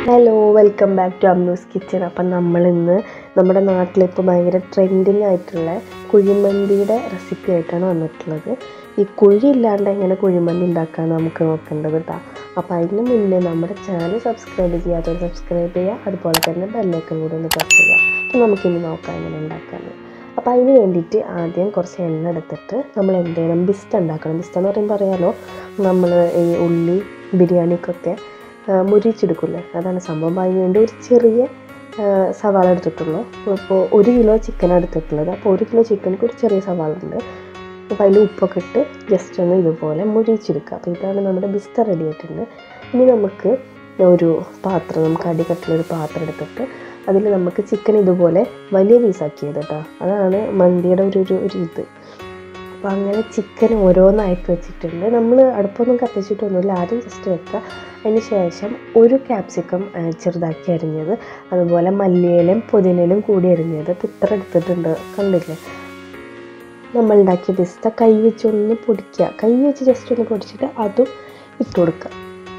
hello welcome back to Amnu's kitchen appam നമ്മളിന്ന് നമ്മുടെ നാട്ടിലിപ്പോൾ ഭയങ്കര ട്രെൻഡിങ് ആയിട്ടുള്ള കുഴിമന്തിയുടെ റെസിപ്പി ആയിട്ടാണ് വന്നിട്ടുള്ളത് ഈ കുഴി ഇല്ലാണ്ട് എങ്ങനെ കുഴിമന്തി ഉണ്ടാക്കാമെന്ന് നമുക്ക് നോക്കേണ്ടത് കേട്ടോ അപ്പോൾ അതിന് മുന്നേ നമ്മുടെ ചാനൽ സബ്സ്ക്രൈബ് ചെയ്യാത്തവർ സബ്സ്ക്രൈബ് ചെയ്യുക അതുപോലെ തന്നെ ബെല്ലൈക്കൺ കൂടി ഒന്ന് പ്രസ് ചെയ്യുക അപ്പോൾ നമുക്കിനി നോക്കാം എങ്ങനെ ഉണ്ടാക്കാമെന്ന് അപ്പോൾ അതിന് വേണ്ടിയിട്ട് ആദ്യം കുറച്ച് എണ്ണ എടുത്തിട്ട് നമ്മൾ എന്ത് ചെയ്യണം ബിസ്ത ഉണ്ടാക്കണം ബിസ്ത എന്ന് പറയുമ്പോൾ അറിയാലോ നമ്മൾ ഈ ഉള്ളി ബിരിയാണിക്കൊക്കെ ആ, മുരിച്ചെടുക്കില്ലേ അതാണ് സംഭവം അതിന് വേണ്ടി ഒരു ചെറിയ ആ, സവാള എടുത്തിട്ടുള്ളൂ ഇപ്പോൾ ഒരു കിലോ ചിക്കൻ എടുത്തിട്ടുള്ളത് അപ്പോൾ ഒരു കിലോ ചിക്കനിക്ക് ഒരു ചെറിയ സവാള ഉണ്ട് അപ്പോൾ അതിൽ ഉപ്പൊക്കെ ഇട്ട് ജസ്റ്റ് ഒന്ന് ഇതുപോലെ മുരിച്ചെടുക്കുക അപ്പോൾ ഇതാണ് നമ്മുടെ ബിസ്ത റെഡി ആയിട്ടുണ്ട് ഇനി നമുക്ക് ഒരു പാത്രം നമുക്ക് അടികട്ടിലൊരു പാത്രം എടുത്തിട്ട് അതിൽ നമുക്ക് ചിക്കൻ ഇതുപോലെ വലിയ പീസാക്കിയത് കേട്ടോ അതാണ് മന്തിയുടെ ഒരു ഒരു ഒരു ഇത് അപ്പോൾ അങ്ങനെ ചിക്കൻ ഓരോന്നായിട്ട് വെച്ചിട്ടുണ്ട് നമ്മൾ അടുപ്പൊന്നും കത്തിച്ചിട്ടൊന്നുമില്ല ആദ്യം ജസ്റ്റ് വെക്കുക അതിന് ശേഷം ഒരു ക്യാപ്സിക്കം ആ, ചെറുതാക്കി അരിഞ്ഞത് അതുപോലെ മല്ലിയിലും പുതിനയിലും കൂടി അരിഞ്ഞത് അപ്പോൾ ഇത്ര എടുത്തിട്ടുണ്ട് കണ്ടില്ലേ നമ്മൾ ഉണ്ടാക്കിയ പിസ്ത കൈ വെച്ചൊന്ന് പൊടിക്കുക കൈ വെച്ച് ജസ്റ്റ് ഒന്ന് പൊടിച്ചിട്ട് അതും ഇട്ട് കൊടുക്കുക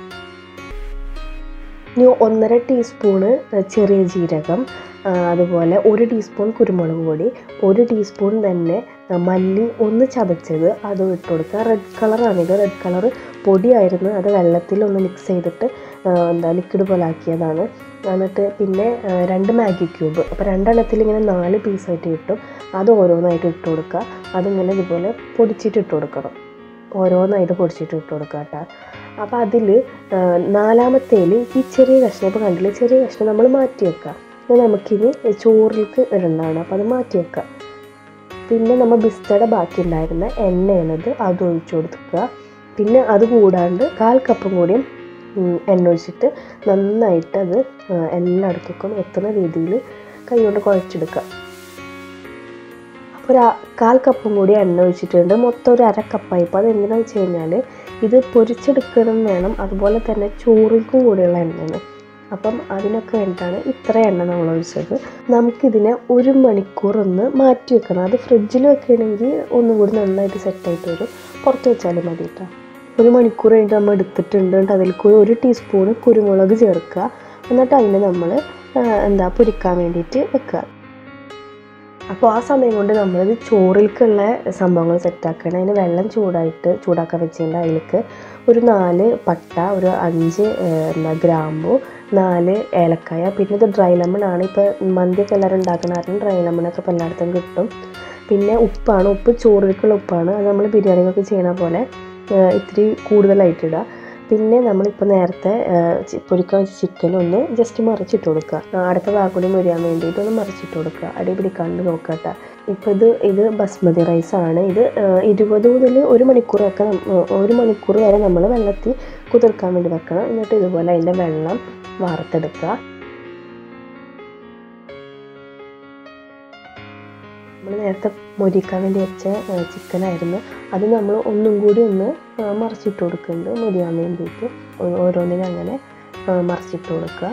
ഇനി ഒന്നര ടീസ്പൂണ് ചെറിയ ജീരകം ആ, അതുപോലെ ഒരു ടീസ്പൂൺ കുരുമുളക് പൊടി ഒരു ടീസ്പൂൺ തന്നെ ആ, മല്ലി ഒന്ന് ചതച്ചത് അതും ഇട്ട് കൊടുക്കുക റെഡ് കളറാണിത് റെഡ് കളർ പൊടിയായിരുന്നു അത് വെള്ളത്തിൽ ഒന്ന് മിക്സ് ചെയ്തിട്ട് ആ, എന്താ ലിക്വിഡ് പോലെ ആക്കിയതാണ് എന്നിട്ട് പിന്നെ ആ, രണ്ട് മാഗി ക്യൂബ് അപ്പോൾ രണ്ടെണ്ണത്തിൽ ഇങ്ങനെ നാല് പീസായിട്ട് കിട്ടും അത് ഓരോന്നായിട്ട് ഇട്ട് കൊടുക്കുക അതിങ്ങനെ ഇതുപോലെ പൊടിച്ചിട്ട് ഇട്ട് കൊടുക്കണം ഓരോന്നായിട്ട് പൊടിച്ചിട്ട് ഇട്ട് കൊടുക്കുക കേട്ടോ അപ്പോൾ അതിൽ നാലാമത്തേൽ ഈ ചെറിയ കഷ്ണം ഇപ്പോൾ കണ്ടില്ലേ ചെറിയ കഷ്ണം നമ്മൾ മാറ്റി വെക്കുക ഇത് നമുക്കിനി ചോറിലേക്ക് ഇടേണ്ടതാണ് അപ്പോൾ അത് മാറ്റി വെക്കുക പിന്നെ നമ്മൾ ബിസ്തയുടെ ബാക്കി ഉണ്ടായിരുന്ന എണ്ണയാണത് അത് ഒഴിച്ചു കൊടുക്കുക പിന്നെ അത് കൂടാണ്ട് കാൽ കപ്പും കൂടിയും ഉം, എണ്ണ ഒഴിച്ചിട്ട് നന്നായിട്ട് അത് ആ, എല്ലായിടത്തേക്കും എത്തുന്ന രീതിയിൽ കൈകൊണ്ട് കുഴച്ചെടുക്കുക അപ്പോൾ ഒരു ആ- കാൽ കപ്പും കൂടി എണ്ണ ഒഴിച്ചിട്ടുണ്ട് മൊത്തം ഒരു അര കപ്പായി ഇപ്പോൾ അത് എന്തിനാണെന്ന് വെച്ച് കഴിഞ്ഞാൽ ഇത് പൊരിച്ചെടുക്കണം വേണം അതുപോലെ തന്നെ ചോറിൽക്കും കൂടിയുള്ള എണ്ണയാണ് അപ്പം അതിനൊക്കെ വേണ്ടിയിട്ടാണ് ഇത്ര എണ്ണ നമ്മൾ ഒഴിച്ചത് നമുക്കിതിനെ ഒരു മണിക്കൂർ ഒന്ന് മാറ്റി വെക്കണം അത് ഫ്രിഡ്ജിൽ വെക്കുകയാണെങ്കിൽ ഒന്നും കൂടി നന്നായിട്ട് സെറ്റായിട്ട് വരും പുറത്ത് വെച്ചാലും മതി കേട്ടോ ഒരു മണിക്കൂർ കഴിഞ്ഞിട്ട് നമ്മൾ എടുത്തിട്ടുണ്ട് എന്നിട്ട് അതിലേക്ക് ഒരു ടീസ്പൂൺ കുരുമുളക് ചേർക്കുക എന്നിട്ട് അതിനെ നമ്മൾ എന്താ പൊരിക്കാൻ വേണ്ടിയിട്ട് വെക്കുക അപ്പോൾ ആ സമയം കൊണ്ട് നമ്മളിത് ചോറിലേക്കുള്ള സംഭവങ്ങൾ സെറ്റാക്കണം അതിന് വെള്ളം ചൂടായിട്ട് ചൂടാക്കാൻ വെച്ചിട്ടുണ്ട് അതിലേക്ക് ഒരു നാല് പട്ട ഒരു അഞ്ച് ഏഹ്, എന്താ ഗ്രാമ്പു നാല് ഏലക്കായ പിന്നെ ഇത് ഡ്രൈ ലെമൺ ആണ് ഇപ്പോൾ മന്തിയൊക്കെ എല്ലാവരും ഉണ്ടാക്കണ കാരണം ഡ്രൈ ലെമണൊക്കെ ഇപ്പോൾ എല്ലായിടത്തും കിട്ടും പിന്നെ ഉപ്പാണ് ഉപ്പ് ചോറിലേക്കുള്ള ഉപ്പാണ് അത് നമ്മൾ ബിരിയാണിക്കൊക്കെ ചെയ്യണ പോലെ ഏഹ്, ഇത്തിരി കൂടുതലായിട്ട് ഇടുക പിന്നെ നമ്മളിപ്പോൾ നേരത്തെ ഏഹ്, ചി- പൊരിക്കാൻ വെച്ച ചിക്കൻ ഒന്ന് ജസ്റ്റ് മറിച്ചിട്ട് കൊടുക്കുക ആ, അടുത്ത ഭാഗം കൂടി മുരിയാൻ വേണ്ടിയിട്ട് ഒന്ന് മറിച്ചിട്ട് കൊടുക്കുക അടി പിടിക്കാണ്ട് നോക്കുക കേട്ടോ ഇപ്പോൾ ഇത് ഇത് ബസ്മതി റൈസ് ആണ് ഇത് ഏഹ്, ഇരുപത് മുതൽ ഒരു മണിക്കൂറൊക്കെ നം- ഏഹ്, ഒരു മണിക്കൂർ വരെ നമ്മൾ വെള്ളത്തിൽ കുതിർക്കാൻ വേണ്ടി വെക്കണം എന്നിട്ട് ഇതുപോലെ അതിൻ്റെ വെള്ളം വാർത്തെടുക്കുക നമ്മൾ നേരത്തെ മൊരിക്കാൻ വേണ്ടി വെച്ച ചിക്കൻ ആയിരുന്നു അത് നമ്മൾ ഒന്നും കൂടി ഒന്ന് ആ, മറിച്ചിട്ട് കൊടുക്കുന്നുണ്ട് മൊരിയാൻ വേണ്ടിയിട്ട് ഓ- ഓരോന്നിനും അങ്ങനെ ആ, മറിച്ചിട്ട് കൊടുക്കുക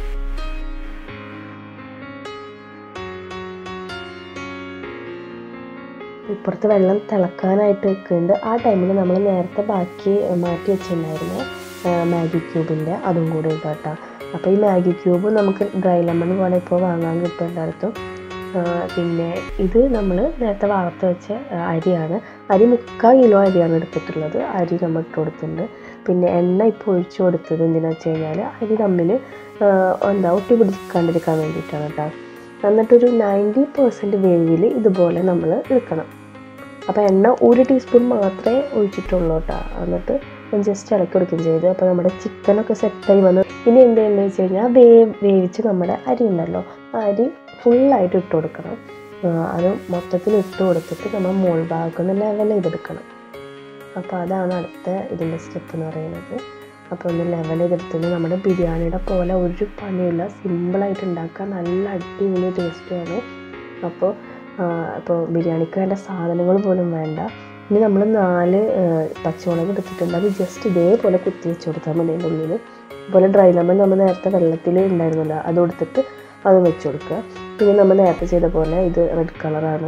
ഇപ്പുറത്ത് വെള്ളം തിളക്കാനായിട്ട് വെക്കുന്നുണ്ട് ആ ടൈമിൽ നമ്മൾ നേരത്തെ ബാക്കി മാറ്റി വെച്ചിട്ടുണ്ടായിരുന്ന ആ, മാഗി ക്യൂബിൻ്റെ അതും കൂടി ഇട്ടാട്ടോ അപ്പോൾ ഈ മാഗി ക്യൂബ് നമുക്ക് ഡ്രൈ ലെമൺ പോലെ ഇപ്പോൾ വാങ്ങാൻ കിട്ടും എല്ലായിടത്തും ആ, പിന്നെ ഇത് നമ്മൾ നേരത്തെ വാർത്ത് വെച്ച ആ, അരിയാണ് അരി മുക്കാൽ കിലോ അരിയാണ് എടുത്തിട്ടുള്ളത് അരി നമ്മൾ ഇട്ട് കൊടുത്തിട്ടുണ്ട് പിന്നെ എണ്ണ ഇപ്പോൾ ഒഴിച്ചു കൊടുത്തത് എന്തിനാണെന്ന് വെച്ച് കഴിഞ്ഞാൽ അരി തമ്മിൽ ആ, എന്താ ഒട്ടി പിടിക്കാണ്ടിരിക്കാൻ വേണ്ടിയിട്ടാണ് കേട്ടോ എന്നിട്ടൊരു നയൻറ്റി പെർസെൻറ്റ് വേവിൽ ഇതുപോലെ നമ്മൾ എടുക്കണം അപ്പോൾ എണ്ണ ഒരു ടീസ്പൂൺ മാത്രമേ ഒഴിച്ചിട്ടുള്ളൂ കേട്ടോ എന്നിട്ട് ജസ്റ്റ് ഇളക്കി കൊടുക്കുകയും ചെയ്തു അപ്പോൾ നമ്മുടെ ചിക്കനൊക്കെ സെറ്റായി വന്നു ഇനി എന്ത് ചെയ്യുന്നത് വെച്ച് കഴിഞ്ഞാൽ വേ വേവിച്ച് നമ്മുടെ അരി ഉണ്ടല്ലോ ആ അരി ഫുള്ളായിട്ട് ഇട്ട് കൊടുക്കണം ആ, അത് മൊത്തത്തിൽ ഇട്ട് കൊടുത്തിട്ട് നമ്മൾ മോൾ ഭാഗം ഒന്ന് ലെവൽ ചെയ്തെടുക്കണം അപ്പോൾ അതാണ് അടുത്ത ഇതിൻ്റെ സ്റ്റെപ്പ് എന്ന് പറയുന്നത് അപ്പോൾ ഒന്ന് ലെവൽ ചെയ്തെടുത്തിട്ട് നമ്മുടെ ബിരിയാണിയുടെ പോലെ ഒരു പണിയില്ല സിമ്പിളായിട്ട് ഉണ്ടാക്കാൻ നല്ല അടിപൊളി ടേസ്റ്റുമാണ് അപ്പോൾ അപ്പോൾ ബിരിയാണിക്ക് വേണ്ട സാധനങ്ങൾ പോലും വേണ്ട ഇനി നമ്മൾ നാല് ആ, പച്ചമുളക് എടുത്തിട്ടുണ്ട് അത് ജസ്റ്റ് ഇതേപോലെ കുത്തി വെച്ച് കൊടുത്താൽ മതി അതിൻ്റെ ഉള്ളിൽ അതുപോലെ ഡ്രൈ ലെമൺ നമ്മൾ നേരത്തെ വെള്ളത്തിൽ ഉണ്ടായിരുന്നല്ലോ അത് കൊടുത്തിട്ട് അത് വെച്ച് കൊടുക്കുക പിന്നെ നമ്മൾ നേരത്തെ ചെയ്ത പോലെ ഇത് റെഡ് കളറാണ്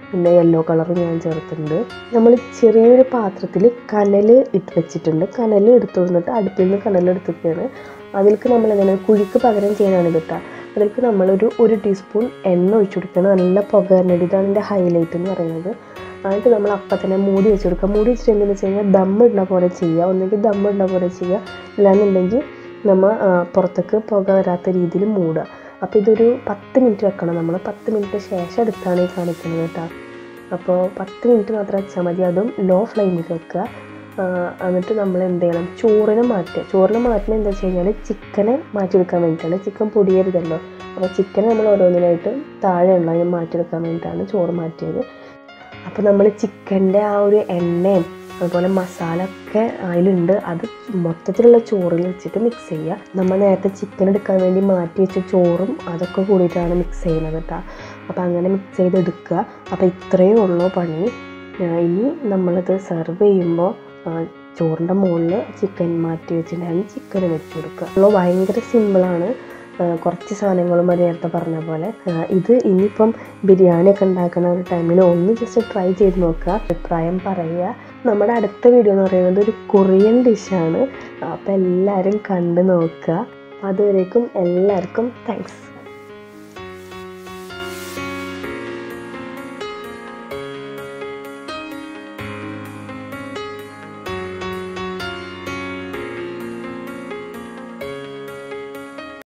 പിന്നെ യെല്ലോ കളറും ഞാൻ ചേർത്തിട്ടുണ്ട് നമ്മൾ ചെറിയൊരു പാത്രത്തിൽ കനൽ ഇട്ട് വെച്ചിട്ടുണ്ട് കനൽ എടുത്തു വന്നിട്ട് അടുപ്പിൽ നിന്ന് കനൽ എടുത്തിട്ടാണ് അതിലേക്ക് നമ്മൾ എങ്ങനെ കുഴിക്ക് പകരം ചെയ്യാനാണ് ഇത് കേട്ടോ അതിലേക്ക് നമ്മളൊരു ഒരു ടീസ്പൂൺ എണ്ണ ഒഴിച്ചു കൊടുക്കണം നല്ല പുക വരണത് ഇതാണ് എൻ്റെ ഹൈലൈറ്റ് എന്ന് പറയുന്നത് എന്നിട്ട് നമ്മൾ അപ്പം തന്നെ മൂടി വെച്ച് കൊടുക്കുക മൂടി വെച്ചിട്ട് എന്തെന്ന് വെച്ച് കഴിഞ്ഞാൽ ദം ഇടുന്ന പോലെ ചെയ്യുക ഒന്നെങ്കിൽ ദം ഇടുന്ന പോലെ ചെയ്യുക അല്ലാന്നുണ്ടെങ്കിൽ നമ്മൾ ആ, പുറത്തേക്ക് പുക വരാത്ത രീതിയിൽ മൂടുക അപ്പോൾ ഇതൊരു പത്ത് മിനിറ്റ് വെക്കണം നമ്മൾ പത്ത് മിനിറ്റ് ശേഷം എടുത്താണ് ഈ കാണിക്കുന്നത് കേട്ടോ അപ്പോൾ പത്ത് മിനിറ്റ് മാത്രം വെച്ചാൽ മതി അതും ലോ ഫ്ലെയിമിൽ വെക്കുക ആ, എന്നിട്ട് നമ്മൾ എന്ത് ചെയ്യണം ചോറിനെ മാറ്റുക ചോറിനെ മാറ്റുന്നത് എന്താ വെച്ച് കഴിഞ്ഞാൽ ചിക്കനെ മാറ്റിയെടുക്കാൻ വേണ്ടിയിട്ടാണ് ചിക്കൻ പൊടിയരുതല്ലോ അപ്പോൾ ചിക്കനെ നമ്മൾ ഓരോന്നിനായിട്ട് താഴെയുള്ള അതിന് മാറ്റിയെടുക്കാൻ വേണ്ടിയിട്ടാണ് ചോറ് മാറ്റിയത് അപ്പോൾ നമ്മൾ ചിക്കൻ്റെ ആ ഒരു എണ്ണയും അതുപോലെ മസാല ഒക്കെ അതിലുണ്ട് അത് മൊത്തത്തിലുള്ള ചോറിൽ വെച്ചിട്ട് മിക്സ് ചെയ്യുക നമ്മൾ നേരത്തെ ചിക്കൻ എടുക്കാൻ വേണ്ടി മാറ്റി വെച്ച ചോറും അതൊക്കെ കൂടിയിട്ടാണ് മിക്സ് ചെയ്യുന്നത് കേട്ടോ അപ്പോൾ അങ്ങനെ മിക്സ് ചെയ്തെടുക്കുക അപ്പോൾ ഇത്രയേ ഉള്ളൂ പണി ആ, ഇനി നമ്മളിത് സെർവ് ചെയ്യുമ്പോൾ ചോറിൻ്റെ മുകളിൽ ചിക്കൻ മാറ്റി വെച്ചിട്ടാണ് ചിക്കൻ വെച്ച് കൊടുക്കുക ഉള്ള ഭയങ്കര സിമ്പിളാണ് കുറച്ച് സാധനങ്ങളും അത് നേരത്തെ പറഞ്ഞ പോലെ ആ, ഇത് ഇനിയിപ്പം ബിരിയാണി ഒക്കെ ഉണ്ടാക്കുന്ന ഒരു ടൈമിൽ ഒന്ന് ജസ്റ്റ് ട്രൈ ചെയ്ത് നോക്കുക അഭിപ്രായം പറയുക നമ്മുടെ അടുത്ത വീഡിയോ എന്ന് പറയുന്നത് ഒരു കൊറിയൻ ഡിഷാണ് അപ്പോൾ എല്ലാവരും കണ്ടു നോക്കുക അതുവരേക്കും എല്ലാവർക്കും താങ്ക്സ്